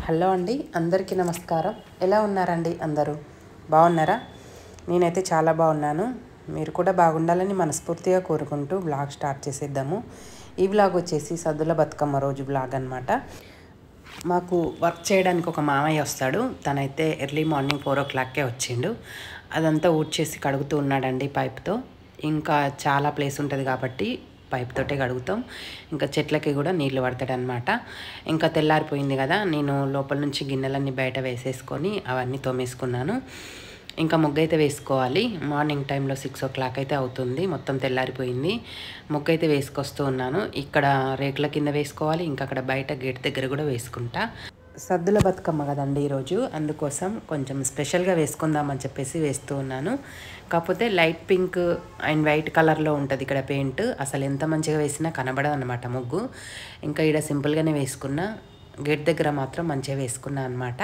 Hello అండి అందరికీ నమస్కారం ఎలా ఉన్నారండి అందరూ బాగున్నారా నేనైతే చాలా బాగున్నాను మీరు కూడా బాగుండాలని మనస్ఫూర్తిగా కోరుకుంటూ బ్లాగ్ స్టార్ట్ చేసేద్దాము ఈ బ్లాగ్ వచ్చేసి సద్దుల బతుకమ్మ రోజు బ్లాగ్ అనమాట మాకు వర్క్ చేయడానికి ఒక మామయ్య వస్తాడు తనైతే ఎర్లీ మార్నింగ్ ఫోర్ ఓ క్లాక్కే వచ్చిండు అదంతా ఊడ్చేసి కడుగుతూ ఉన్నాడండి పైప్తో ఇంకా చాలా ప్లేస్ ఉంటుంది కాబట్టి పైప్ తోటే కడుగుతాం ఇంకా చెట్లకి కూడా నీళ్లు పడతాడనమాట ఇంకా తెల్లారిపోయింది కదా నేను లోపల నుంచి గిన్నెలన్నీ బయట వేసేసుకొని అవన్నీ తోమేసుకున్నాను ఇంకా ముగ్గు అయితే వేసుకోవాలి మార్నింగ్ టైంలో సిక్స్ ఓ క్లాక్ అయితే అవుతుంది మొత్తం తెల్లారిపోయింది ముగ్గు అయితే వేసుకొస్తూ ఉన్నాను ఇక్కడ రేకుల కింద వేసుకోవాలి ఇంకా అక్కడ బయట గేట్ దగ్గర కూడా వేసుకుంటా సద్దుల బతుకమ్మ కదండి ఈరోజు అందుకోసం కొంచెం స్పెషల్గా వేసుకుందామని చెప్పేసి వేస్తూ ఉన్నాను కాకపోతే లైట్ పింక్ అండ్ వైట్ కలర్లో ఉంటుంది ఇక్కడ పెయింట్ అసలు ఎంత మంచిగా వేసినా కనబడదు అనమాట ముగ్గు ఇంకా ఇక్కడ సింపుల్గానే వేసుకున్నా గేట్ దగ్గర మాత్రం మంచిగా వేసుకున్నా అనమాట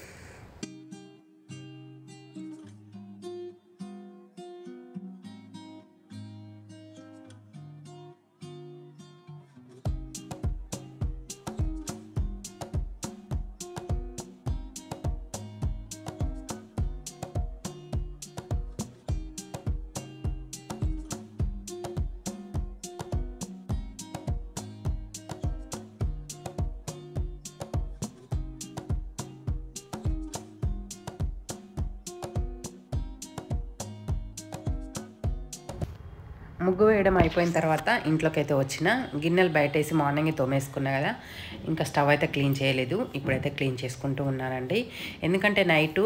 ముగ్గు వేయడం అయిపోయిన తర్వాత ఇంట్లోకి అయితే వచ్చిన గిన్నెలు బయట వేసి మార్నింగ్ తోమేసుకున్నా కదా ఇంకా స్టవ్ అయితే క్లీన్ చేయలేదు ఇప్పుడైతే క్లీన్ చేసుకుంటూ ఉన్నానండి ఎందుకంటే నైటు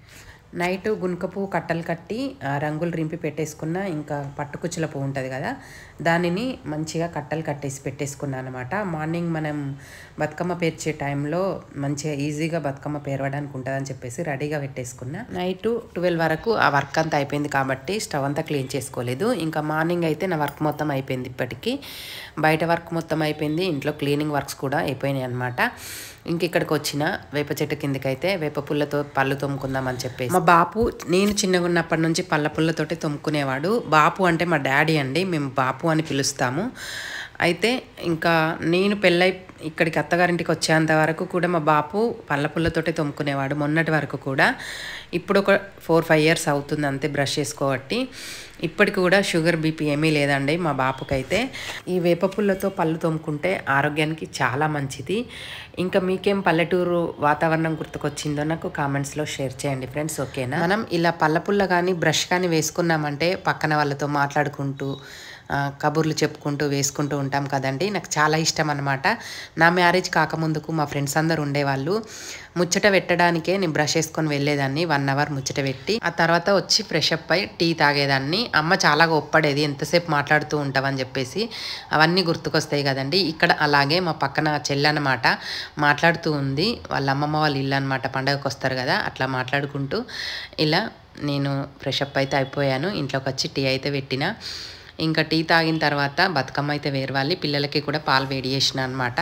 నైట్ గునుక పువ్వు కట్టలు కట్టి ఆ, రంగులు రింపి పెట్టేసుకున్న ఇంకా పట్టుకుచ్చుల పువ్వు ఉంటుంది కదా దానిని మంచిగా కట్టలు కట్టేసి పెట్టేసుకున్నాను అనమాట మార్నింగ్ మనం బతుకమ్మ పేర్చే టైంలో మంచిగా ఈజీగా బతుకమ్మ పేరవడానికి ఉంటుందని చెప్పేసి రెడీగా పెట్టేసుకున్నా నైట్ ట్వెల్వ్ వరకు ఆ వర్క్ అంతా అయిపోయింది కాబట్టి స్టవ్ అంతా క్లీన్ చేసుకోలేదు ఇంకా మార్నింగ్ అయితే నా వర్క్ మొత్తం అయిపోయింది ఇప్పటికీ బయట వర్క్ మొత్తం అయిపోయింది ఇంట్లో క్లీనింగ్ వర్క్స్ కూడా అయిపోయినాయి అనమాట ఇంక ఇక్కడికి వచ్చిన వేప చెట్టు కిందకైతే వేప పుల్లతో పళ్ళు తోముకుందామని చెప్పేసి మా బాపు నేను చిన్నగా ఉన్నప్పటి నుంచి పళ్ళ పుల్లతోటి తోముకునేవాడు బాపు అంటే మా డాడీ అండి మేము బాపు అని పిలుస్తాము అయితే ఇంకా నేను పెళ్ళై ఇక్కడికి అత్తగారింటికి వచ్చేంత వరకు కూడా మా బాపు పళ్ళ పుల్లతోటే తోముకునేవాడు మొన్నటి వరకు కూడా ఇప్పుడు ఒక ఫోర్ ఫైవ్ ఇయర్స్ అవుతుంది అంతే బ్రష్ చేసుకోబట్టి ఇప్పటికి కూడా షుగర్ బీపీ ఏమీ లేదండి మా బాపుకైతే ఈ వేప పుల్లతో పళ్ళు తోముకుంటే ఆరోగ్యానికి చాలా మంచిది ఇంకా మీకేం పల్లెటూరు వాతావరణం గుర్తుకొచ్చిందో నాకు కామెంట్స్లో షేర్ చేయండి ఫ్రెండ్స్ ఓకేనా మనం ఇలా పళ్ళ పుల్ల కానీ బ్రష్ కానీ వేసుకున్నామంటే పక్కన వాళ్ళతో మాట్లాడుకుంటూ ఆ, కబుర్లు చెప్పుకుంటూ వేసుకుంటూ ఉంటాం కదండి నాకు చాలా ఇష్టం అనమాట నా మ్యారేజ్ కాకముందుకు మా ఫ్రెండ్స్ అందరు ఉండేవాళ్ళు ముచ్చట పెట్టడానికే నేను బ్రష్ వేసుకొని వెళ్ళేదాన్ని వన్ అవర్ ముచ్చట పెట్టి ఆ తర్వాత వచ్చి ఫ్రెష్ అప్ అయి టీ తాగేదాన్ని అమ్మ చాలా ఒప్పడేది ఎంతసేపు మాట్లాడుతూ ఉంటావని చెప్పేసి అవన్నీ గుర్తుకొస్తాయి కదండి ఇక్కడ అలాగే మా పక్కన చెల్లి అనమాట మాట్లాడుతూ ఉంది వాళ్ళ అమ్మమ్మ వాళ్ళ ఇల్లు అనమాట పండగకు వస్తారు కదా అట్లా మాట్లాడుకుంటూ ఇలా నేను ఫ్రెష్ అప్ అయితే అయిపోయాను ఇంట్లోకి వచ్చి టీ అయితే పెట్టిన ఇంకా టీ తాగిన తర్వాత బతుకమ్మ అయితే వేరవాలి పిల్లలకి కూడా పాలు వేడి చేసిన అనమాట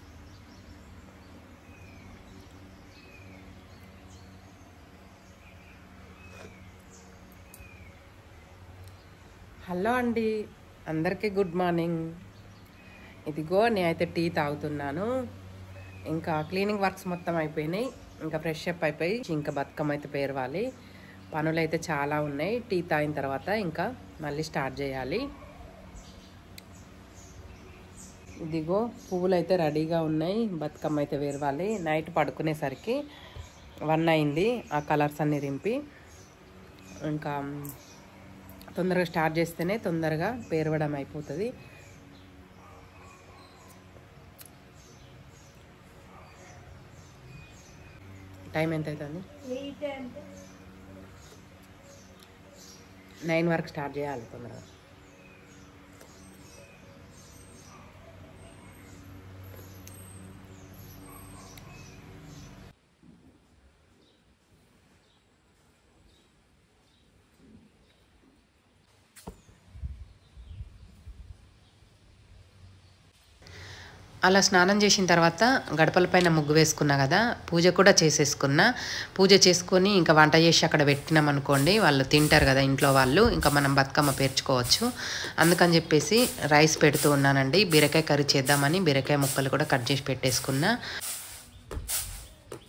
హలో అండి అందరికీ గుడ్ మార్నింగ్ ఇదిగో నేనైతే టీ తాగుతున్నాను ఇంకా క్లీనింగ్ వర్క్స్ మొత్తం అయిపోయినాయి ఇంకా ఫ్రెష్ అప్ అయిపోయి ఇంకా బతుకమ్మ అయితే పేరవాలి పనులు అయితే చాలా ఉన్నాయి టీ తాగిన తర్వాత ఇంకా మళ్ళీ స్టార్ట్ చేయాలి ఇదిగో పువ్వులు అయితే రెడీగా ఉన్నాయి బతుకమ్మ అయితే వేరవాలి నైట్ పడుకునేసరికి వన్ అయింది ఆ కలర్స్ అన్ని రింపి ఇంకా తొందరగా స్టార్ట్ చేస్తేనే తొందరగా పేరవడం అయిపోతుంది టైం ఎంత అవుతుంది నైన్ వరకు స్టార్ట్ చేయాలి తొందరగా అలా స్నానం చేసిన తర్వాత గడపలపైన ముగ్గు వేసుకున్నా కదా పూజ కూడా చేసేసుకున్నా పూజ చేసుకొని ఇంకా వంట చేసి అక్కడ పెట్టినాం అనుకోండి వాళ్ళు తింటారు కదా ఇంట్లో వాళ్ళు ఇంకా మనం బతుకమ్మ పేర్చుకోవచ్చు అందుకని చెప్పేసి రైస్ పెడుతూ ఉన్నానండి బీరకాయ కర్రీ చేద్దామని బీరకాయ ముక్కలు కూడా కట్ చేసి పెట్టేసుకున్నా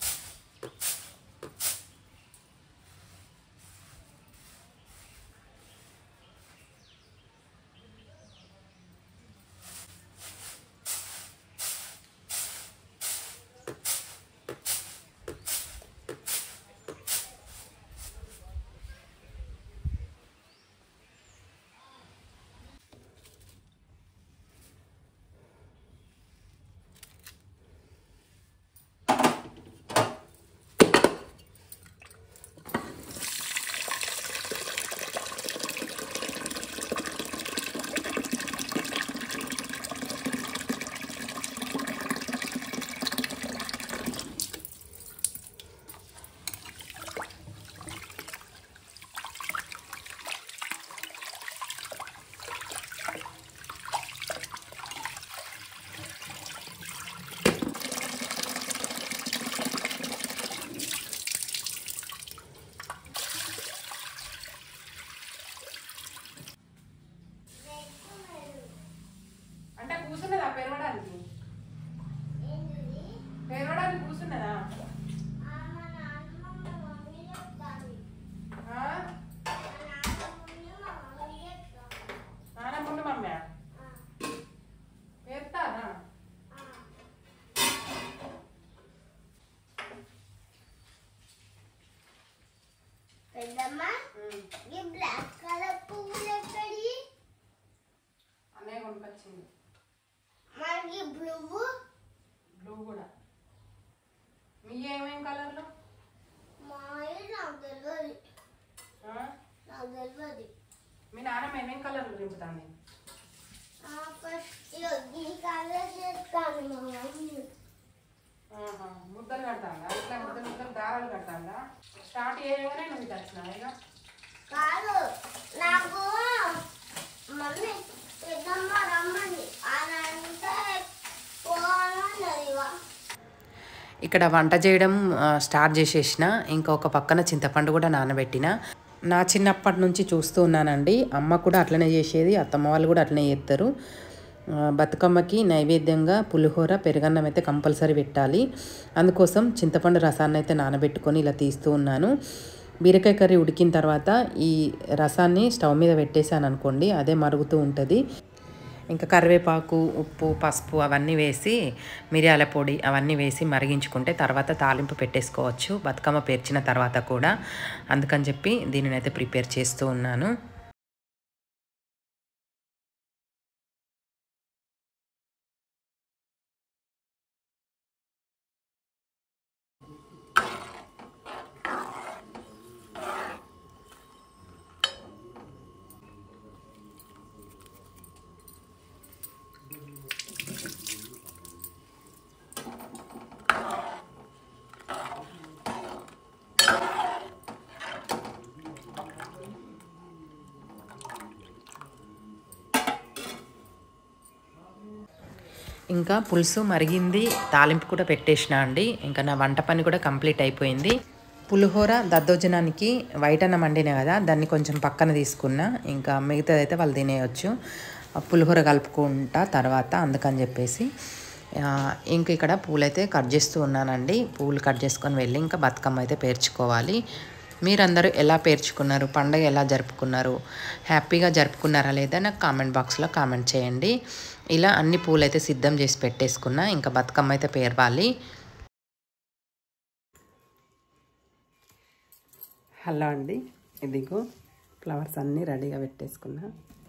నాన్నగారు కూర్చున్నదా ఆ? నాన్న ముందు మమ్మీ పెడతానా పెద్దమ్మ ఈ బ్లాక్ కలర్ పువ్వులు ఎక్కడి అన్నయ్య కొనుకొచ్చింది మనకి బ్లూ బ్లూ కూడా మీ ఏమేం కలర్లు మాయ నాకు తెలియదు ఆ? నాకు తెలియదు మీ నాన్నమ్మ ఏమేం కలర్లు నింపుతుంది ఫస్ట్ ఈ కలర్ చేస్తాను మా మమ్మీ ఆహా, ముద్దలు కడతాందా ఇట్లా ముద్దలు ముద్దలు దారాలు కడతాందా స్టార్ట్ చేయగానే నువ్వు తెచ్చిన ఇక కాదు నాకు మమ్మీ పెద్దమ్మ రమ్మని అదంతా పోవాలన్నది వా. ఇక్కడ వంట చేయడం ఆ, స్టార్ట్ చేసేసిన ఇంకొక పక్కన చింతపండు కూడా నానబెట్టిన నా చిన్నప్పటి నుంచి చూస్తూ ఉన్నానండి అమ్మ కూడా అట్లనే చేసేది అత్తమ్మ వాళ్ళు కూడా అట్లనే చేస్తారు ఆ, బతుకమ్మకి నైవేద్యంగా పులిహోర పెరుగన్నం అయితే కంపల్సరీ పెట్టాలి అందుకోసం చింతపండు రసాన్ని అయితే నానబెట్టుకొని ఇలా తీస్తూ ఉన్నాను బీరకాయ కర్రీ ఉడికిన తర్వాత ఈ రసాన్ని స్టవ్ మీద పెట్టేసాను అనుకోండి అదే మరుగుతూ ఉంటుంది ఇంకా కరివేపాకు ఉప్పు పసుపు అవన్నీ వేసి మిరియాల పొడి అవన్నీ వేసి మరిగించుకుంటే తర్వాత తాలింపు పెట్టేసుకోవచ్చు బతుకమ్మ పేర్చిన తర్వాత కూడా అందుకని చెప్పి దీనిని అయితే ప్రిపేర్ చేస్తూ ఉన్నాను ఇంకా పులుసు మరిగింది తాలింపు కూడా పెట్టేసిన అండి ఇంకా నా వంట పని కూడా కంప్లీట్ అయిపోయింది పులిహోర దద్దోజనానికి వైట్ అన్నం వండిన కదా దాన్ని కొంచెం పక్కన తీసుకున్నా ఇంకా మిగతాది అయితే వాళ్ళు తినేయచ్చు ఆ పులిహోర కలుపుకుంటా తర్వాత అందుకని చెప్పేసి ఆ, ఇంక ఇక్కడ పూలైతే కట్ చేస్తూ ఉన్నానండి పూలు కట్ చేసుకొని వెళ్ళి ఇంకా బతుకమ్మ అయితే పేర్చుకోవాలి మీరందరూ ఎలా పేర్చుకున్నారు పండగ ఎలా జరుపుకున్నారు హ్యాపీగా జరుపుకున్నారా లేదా నాకు కామెంట్ బాక్స్లో కామెంట్ చేయండి ఇలా అన్ని పూలు అయితే సిద్ధం చేసి పెట్టేసుకున్నా ఇంకా బతుకమ్మ అయితే పేర్వాలి హలో అండి ఇదిగో ఫ్లవర్స్ అన్నీ రెడీగా పెట్టేసుకున్నా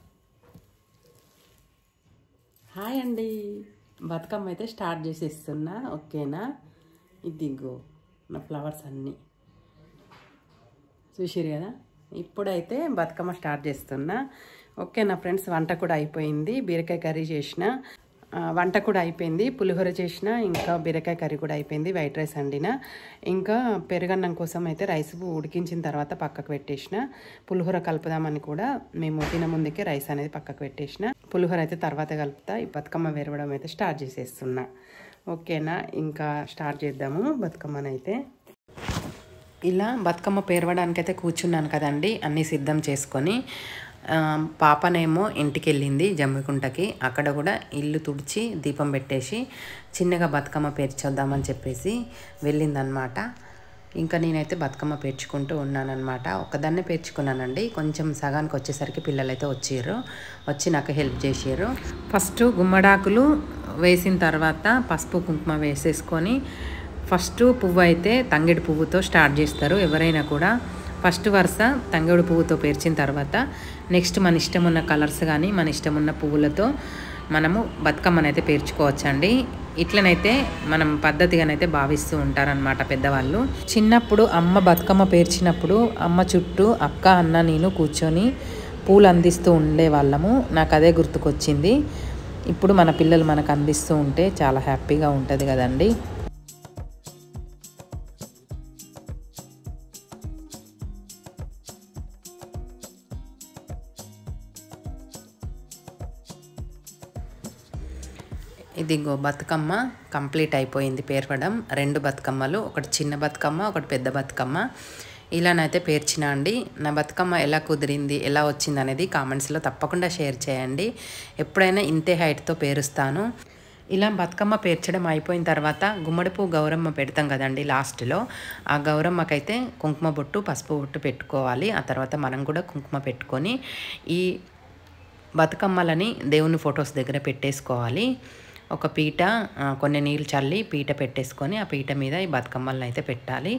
హాయ్ అండి బతుకమ్మ అయితే స్టార్ట్ చేసేస్తున్నా ఓకేనా ఇదిగో నా ఫ్లవర్స్ అన్నీ చూసిరు కదా ఇప్పుడైతే బతుకమ్మ స్టార్ట్ చేస్తున్నా ఓకే నా ఫ్రెండ్స్ వంట కూడా అయిపోయింది బీరకాయ కర్రీ చేసిన ఆ, వంట కూడా అయిపోయింది పులిహోర చేసిన ఇంకా బీరకాయ కర్రీ కూడా అయిపోయింది వైట్ రైస్ వండిన ఇంకా పెరుగన్నం కోసం అయితే రైస్ ఉడికించిన తర్వాత పక్కకు పెట్టేసిన పులిహోర కలుపుదామని కూడా మేము తిన ముందుకే రైస్ అనేది పక్కకు పెట్టేసిన పులిహోర అయితే తర్వాత కలుపుతా ఈ బతుకమ్మ వేరవడం అయితే స్టార్ట్ చేసేస్తున్నా ఓకేనా ఇంకా స్టార్ట్ చేద్దాము బతుకమ్మనైతే ఇలా బతుకమ్మ పేరవడానికి అయితే కూర్చున్నాను కదండి అన్నీ సిద్ధం చేసుకొని ఆ, పాపనేమో ఇంటికి వెళ్ళింది జమ్మికుంటకి అక్కడ కూడా ఇల్లు తుడిచి దీపం పెట్టేసి చిన్నగా బతుకమ్మ పేర్చొద్దామని చెప్పేసి వెళ్ళిందనమాట ఇంకా నేనైతే బతుకమ్మ పేర్చుకుంటూ ఉన్నానన్నమాట ఒకదాన్నే పేర్చుకున్నానండి కొంచెం సగానికి వచ్చేసరికి పిల్లలైతే వచ్చిర్రు వచ్చి నాకు హెల్ప్ చేసారు ఫస్ట్ గుమ్మడాకులు వేసిన తర్వాత పసుపు కుంకుమ వేసేసుకొని ఫస్ట్ పువ్వు అయితే తంగేడు పువ్వుతో స్టార్ట్ చేస్తారు ఎవరైనా కూడా ఫస్ట్ వరుస తంగేడు పువ్వుతో పేర్చిన తర్వాత నెక్స్ట్ మన ఇష్టం ఉన్న కలర్స్ కానీ మన ఇష్టం ఉన్న పువ్వులతో మనము బతుకమ్మనైతే పేర్చుకోవచ్చండి ఇట్లనైతే మనం పద్ధతిగానైతే భావిస్తూ ఉంటారనమాట పెద్దవాళ్ళు చిన్నప్పుడు అమ్మ బతుకమ్మ పేర్చినప్పుడు అమ్మ చుట్టూ అక్క అన్న నేను కూర్చొని పూలు అందిస్తూ ఉండేవాళ్ళము నాకు అదే గుర్తుకొచ్చింది ఇప్పుడు మన పిల్లలు మనకు అందిస్తూ ఉంటే చాలా హ్యాపీగా ఉంటుంది కదండి ఇదిగో బతుకమ్మ కంప్లీట్ అయిపోయింది పేర్పడం రెండు బతుకమ్మలు ఒకటి చిన్న బతుకమ్మ ఒకటి పెద్ద బతుకమ్మ ఇలానైతే పేర్చిన అండి నా బతుకమ్మ ఎలా కుదిరింది ఎలా వచ్చింది అనేది కామెంట్స్లో తప్పకుండా షేర్ చేయండి ఎప్పుడైనా ఇంతే హైట్తో పేరుస్తాను ఇలా బతుకమ్మ పేర్చడం అయిపోయిన తర్వాత గుమ్మడి పువ్వు గౌరమ్మ పెడతాం కదండి లాస్ట్లో ఆ గౌరమ్మకైతే కుంకుమ బొట్టు పసుపు బొట్టు పెట్టుకోవాలి ఆ తర్వాత మనం కూడా కుంకుమ పెట్టుకొని ఈ బతుకమ్మలని దేవుని ఫొటోస్ దగ్గర పెట్టేసుకోవాలి ఒక పీట ఆ, కొన్ని నీళ్ళు చల్లి పీట పెట్టేసుకొని ఆ పీట మీద ఈ బతుకమ్మలను అయితే పెట్టాలి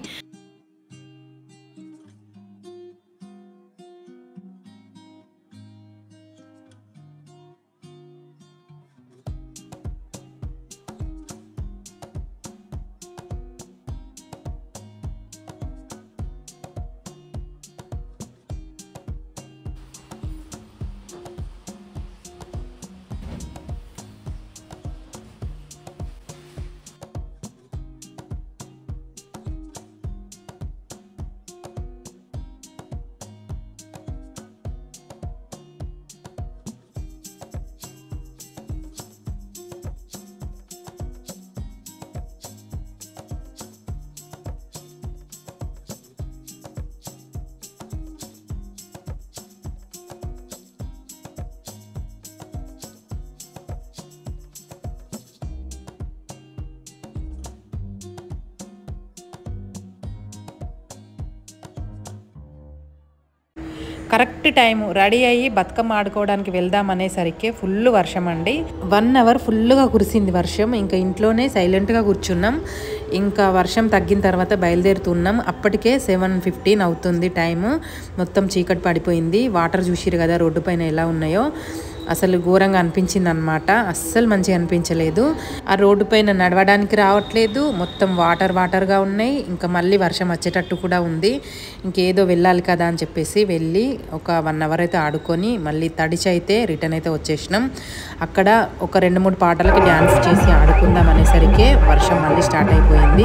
కరెక్ట్ టైం రెడీ అయ్యి బతుకమ్మ ఆడుకోవడానికి వెళ్దాం అనేసరికి ఫుల్ వర్షం అండి వన్ అవర్ ఫుల్గా కురిసింది వర్షం ఇంకా ఇంట్లోనే సైలెంట్గా కూర్చున్నాం ఇంకా వర్షం తగ్గిన తర్వాత బయలుదేరుతున్నాం అప్పటికే సెవెన్ ఫిఫ్టీన్ అవుతుంది టైము మొత్తం చీకటి పడిపోయింది వాటర్ చూసిరు కదా రోడ్డు పైన ఎలా ఉన్నాయో అసలు ఘోరంగా అనిపించింది అనమాట అస్సలు మంచిగా అనిపించలేదు ఆ రోడ్డు పైన నడవడానికి రావట్లేదు మొత్తం వాటర్ వాటర్గా ఉన్నాయి ఇంకా మళ్ళీ వర్షం వచ్చేటట్టు కూడా ఉంది ఇంకేదో వెళ్ళాలి కదా అని చెప్పేసి వెళ్ళి ఒక వన్ అవర్ అయితే ఆడుకొని మళ్ళీ తడిచి అయితే రిటర్న్ అయితే వచ్చేసినాం అక్కడ ఒక రెండు మూడు పాటలకి డ్యాన్స్ చేసి ఆడుకుందాం అనేసరికి వర్షం మళ్ళీ స్టార్ట్ అయిపోయింది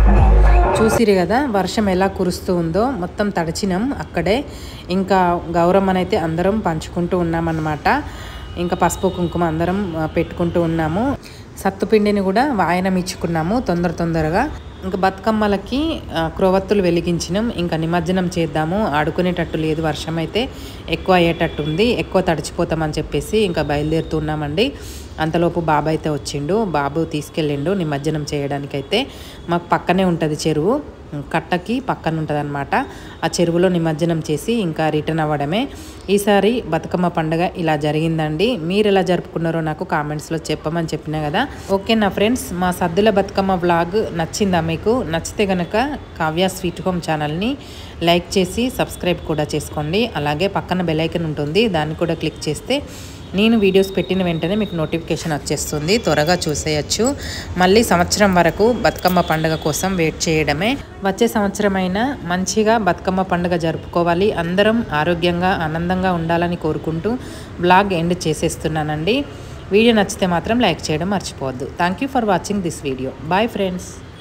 చూసిరు కదా వర్షం ఎలా కురుస్తూ ఉందో మొత్తం తడిచినాం అక్కడే ఇంకా గౌరమ్మనైతే అందరం పంచుకుంటూ ఉన్నామన్నమాట ఇంకా పసుపు కుంకుమ అందరం ఆ, పెట్టుకుంటూ ఉన్నాము సత్తుపిండిని కూడా వాయనం ఇచ్చుకున్నాము తొందర తొందరగా ఇంకా బతుకమ్మలకి ఆ, క్రొవ్వొత్తులు వెలిగించినాం ఇంకా నిమజ్జనం చేద్దాము ఆడుకునేటట్టు లేదు వర్షం అయితే ఎక్కువ అయ్యేటట్టు ఉంది ఎక్కువ తడిచిపోతామని చెప్పేసి ఇంకా బయలుదేరుతున్నామండి అంతలోపు బాబు అయితే వచ్చిండు బాబు తీసుకెళ్ళిండు నిమజ్జనం చేయడానికైతే మాకు పక్కనే ఉంటుంది చెరువు కట్టకి పక్కన ఉంటుంది అనమాట ఆ చెరువులో నిమజ్జనం చేసి ఇంకా రిటర్న్ అవ్వడమే ఈసారి బతుకమ్మ పండుగ ఇలా జరిగిందండి మీరు ఎలా జరుపుకున్నారో నాకు కామెంట్స్లో చెప్పమని చెప్పినా కదా ఓకే నా ఫ్రెండ్స్ మా సద్దుల బతుకమ్మ వ్లాగ్ నచ్చిందా మీకు నచ్చితే కనుక కావ్య స్వీట్ హోమ్ ఛానల్ని లైక్ చేసి సబ్స్క్రైబ్ కూడా చేసుకోండి అలాగే పక్కన బెల్ ఐకన్ ఉంటుంది దాన్ని కూడా క్లిక్ చేస్తే నేను వీడియోస్ పెట్టిన వెంటనే మీకు నోటిఫికేషన్ వచ్చేస్తుంది త్వరగా చూసేయచ్చు మళ్ళీ సంవత్సరం వరకు బతుకమ్మ పండుగ కోసం వెయిట్ చేయడమే వచ్చే సంవత్సరం అయినా మంచిగా బతుకమ్మ పండుగ జరుపుకోవాలి అందరం ఆరోగ్యంగా ఆనందంగా ఉండాలని కోరుకుంటూ బ్లాగ్ ఎండ్ చేసేస్తున్నానండి వీడియో నచ్చితే మాత్రం లైక్ చేయడం మర్చిపోవద్దు thank you for watching this video bye friends